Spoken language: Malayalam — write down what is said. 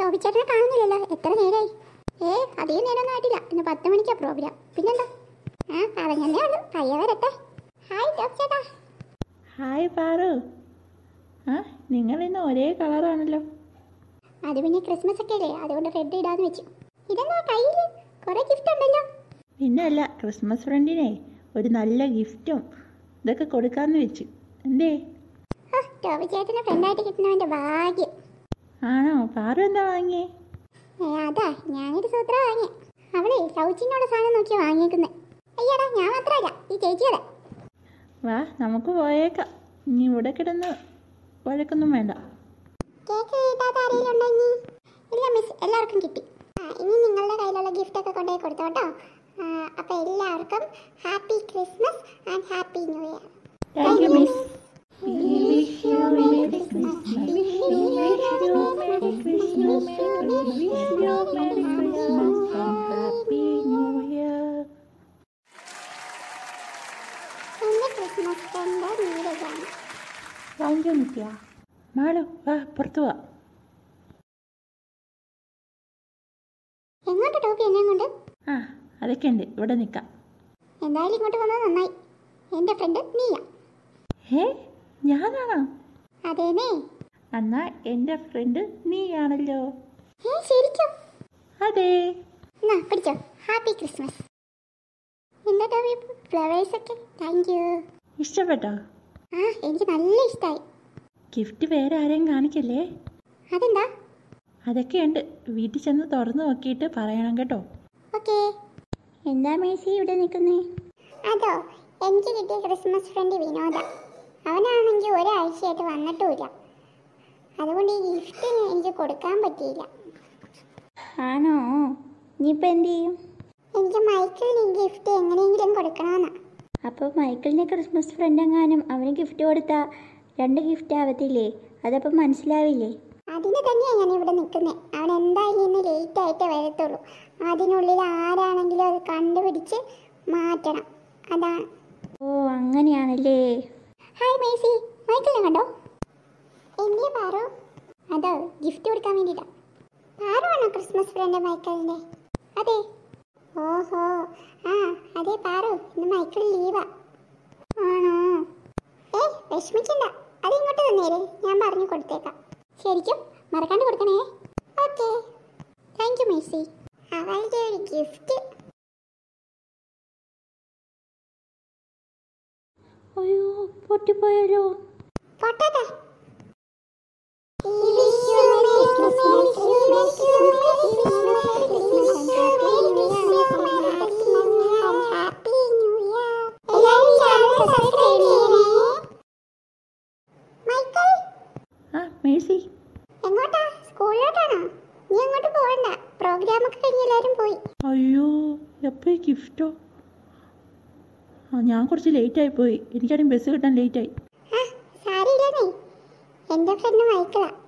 ടോബിച്ചേട്ടനെ കാണുന്നില്ലല്ലോ എത്ര നേരമായി ഏ അധികം നേരമൊന്നും ആയിട്ടില്ല ഇന്ന് പത്ത് മണിക്കാ പ്രോഗ്രാം പിന്നെന്താ ആ പറഞ്ഞതേ ഉള്ളൂ പയ്യ വരട്ടെ ഹായ് ടോബിച്ചേട്ടാ ഹായ് പാറു ആ നിങ്ങൾ ഇന്ന് ഒരേ കളറാണല്ലോ അത് പിന്നെ ക്രിസ്മസ് ഒക്കെ അല്ലേ അതുകൊണ്ട് റെഡ് ഇടാന്ന് വെച്ചു ഇതെന്താ കയ്യിൽ കുറെ ഗിഫ്റ്റ് ഉണ്ടല്ലോ പിന്നെ അല്ല ക്രിസ്മസ് ഫ്രണ്ടിനെ ഒരു നല്ല ഗിഫ്റ്റും ഇതൊക്കെ കൊടുക്കാമെന്ന് വെച്ചു എന്തേ ആ ടോബിച്ചേട്ടനെ ഫ്രണ്ടായിട്ട് കിട്ടുന്നവൻ്റെ ഭാഗ്യം ആണോ പാറു എന്താ വാങ്ങിയേ ഏ അതാ ഞാനൊരു സൂത്ര വാങ്ങി അവളെ ലൗച്ചിനോട് സാധനം നോക്കി വാങ്ങിയേക്കുന്നത് അയ്യടാ ഞാൻ മാത്രമല്ല ഈ ചേച്ചിയുടെ വാ നമുക്ക് പോയേക്കാം ഇനി ഇവിടെ കിടന്ന് വഴക്കൊന്നും വേണ്ട കേക്ക് കിട്ടാത്ത ആരെങ്കിലും ഉണ്ടെങ്കിൽ ഇല്ല മിസ് എല്ലാവർക്കും കിട്ടി ആ ഇനി നിങ്ങളുടെ കയ്യിലുള്ള ഗിഫ്റ്റ് ഒക്കെ കൊണ്ടുപോയി കൊടുത്തോ കേട്ടോ അപ്പോൾ എല്ലാവർക്കും happy Christmas and happy new year thank you miss happy new year എൻ്റെ ക്രിസ്മസ് ഫ്രണ്ട് നീരജാണ് വാങ്ങിക്കോ നിത്യ മാളു വാ പുറത്തു വാ എങ്ങോട്ട് ടോപ്പി എന്നെ കൊണ്ട് ആ അതൊക്കെ ഉണ്ട് ഇവിടെ നിൽക്കാം എന്തായാലും ഇങ്ങോട്ട് വന്നത് നന്നായി എൻ്റെ ഫ്രണ്ട് നീയ ഏ ഞാനാണോ അതേനേ എന്നാ എൻ്റെ ഫ്രണ്ട് നീയാണല്ലോ ഏ ശരിക്കും അതെ എന്നാ പിടിച്ചോ ഹാപ്പി ക്രിസ്മസ് എന്താ ടോപ്പി ഫ്ലവേഴ്സ് ഒക്കെ താങ്ക് യു ഇഷ്ടപ്പെട്ടോ ആ എനിക്ക് നല്ല ഇഷ്ടമായി ഗിഫ്റ്റ് വേറെ ആരെയും കാണിക്കല്ലേ അതെന്താ അതൊക്കെയുണ്ട് വീട്ടിൽ ചെന്ന് തുറന്നു നോക്കിയിട്ട് പറയണം കേട്ടോ ഓക്കേ എന്താ മേസി ഇവിടെ നിൽക്കുന്നേ അതോ എനിക്ക് കിട്ടിയ ക്രിസ്മസ് ഫ്രണ്ട് വിനോദ അവനാണെങ്കിൽ ഒരാഴ്ചയായിട്ട് വന്നിട്ടുമില്ല അതുകൊണ്ട് ഈ ഗിഫ്റ്റ് എനിക്ക് കൊടുക്കാൻ പറ്റിയില്ല ആണോ ഇനിയിപ്പോൾ എന്ത് ചെയ്യും എനിക്ക് മൈക്കിളിന് ഈ ഗിഫ്റ്റ് എങ്ങനെയെങ്കിലും കൊടുക്കണമെന്നാ അപ്പോൾ മൈക്കിളിന് ക്രിസ്മസ് ഫ്രണ്ട് എങ്ങാനും അവന് ഗിഫ്റ്റ് കൊടുത്താൽ രണ്ട് ഗിഫ്റ്റ് ആവത്തില്ലേ അതപ്പം മനസ്സിലാവില്ലേ അതിന് തന്നെയാണ് ഞാൻ ഇവിടെ നിൽക്കുന്നത് അവൻ എന്തായാലും ഇന്ന് ലേറ്റ് ആയിട്ടേ വരത്തുള്ളൂ അതിനുള്ളിൽ ആരാണെങ്കിലും അത് കണ്ടുപിടിച്ച് മാറ്റണം അതാണ് ഓ അങ്ങനെയാണല്ലേ ഹായ് മേസി മൈക്കിളിനെ കണ്ടോ എന്തിയാ പാറു അതോ ഗിഫ്റ്റ് കൊടുക്കാൻ വേണ്ടിയിട്ടാ പാറു ആണോ ക്രിസ്മസ് ഫ്രണ്ട് മൈക്കിളിന്റെ അതെ ഓഹോ ആ അതെ പാറു ഇന്ന് മൈക്കിൾ ലീവാ ആണോ ഏ വിഷമിക്കണ്ട അത് ഇങ്ങോട്ട് തന്നേരെ ഞാൻ പറഞ്ഞു കൊടുത്തേക്കാം ശരിക്കും മറക്കാണ്ട് കൊടുക്കണേ ഓക്കെ താങ്ക് യു മേസി അവളുടെ ഒരു ഗിഫ്റ്റ് അയ്യോ പൊട്ടിപ്പോയല്ലോ പൊട്ടട്ടെ ആ മേഴ്സി എങ്ങോട്ടാ സ്കൂളിലോട്ടാണോ നീ അങ്ങോട്ട് പോകണ്ട പ്രോഗ്രാം ഒക്കെ കഴിഞ്ഞ് എല്ലാവരും പോയി അയ്യോ എപ്പോൾ ഗിഫ്റ്റോ ആ ഞാൻ കുറച്ച് ലേറ്റായി പോയി എനിക്കാണെങ്കിൽ ബസ് കിട്ടാൻ ലേറ്റായി ആ സാരിയില്ലെന്നേ എൻ്റെ ഫ്രണ്ട് മൈക്കിളാ